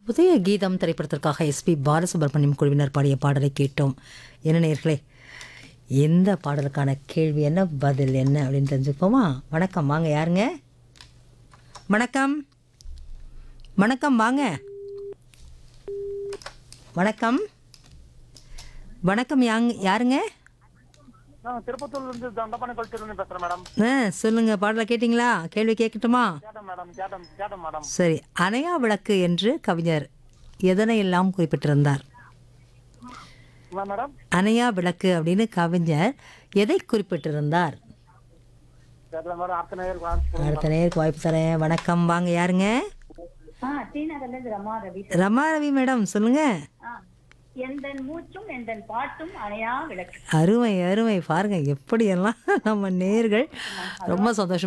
உதய கீதம் திரைப்படத்திற்காக எஸ்பி பாலசுப்ரமணியம் குழுவினர் பாடிய பாடலை கேட்டோம் என்ன நேர்களே எந்த பாடலுக்கான கேள்வி என்ன பதில் என்ன அப்படின்னு தெரிஞ்சுக்கோமா வணக்கம் வாங்க யாருங்க வணக்கம் வணக்கம் வாங்க வணக்கம் வணக்கம் யாங் யாருங்க நான் திருப்பத்தூர்ல இருந்து தண்டபாணி கல்ச்சர் பேசுறேன் மேடம் ஆ சொல்லுங்க பாடலை கேட்டிங்களா கேள்வி கேட்கட்டுமா கேட்டேன் மேடம் கேட்டேன் கேட்டேன் மேடம் சரி அணையா விளக்கு என்று கவிஞர் எதனையெல்லாம் குறிப்பிட்டிருந்தார் என்ன மேடம் அணையா விளக்கு அப்படின்னு கவிஞர் எதை குறிப்பிட்டிருந்தார் கேட்டல மேடம் அடுத்த நேரம் வாங்க. அடுத்த நேருக்கு வாய்ப்பு தரேன் வணக்கம் வாங்க யாருங்க ஆ ஸ்ரீநகர்ல இருந்து ரமா ரவி ரமா ரவி மேடம் சொல்லுங்க ஆ எந்தன் மூச்சும் எந்தன் பாட்டும் அணையா விளக்கு அருமை அருமை பாருங்க எப்படியெல்லாம் நம்ம நேர்கள் ரொம்ப சந்தோஷம்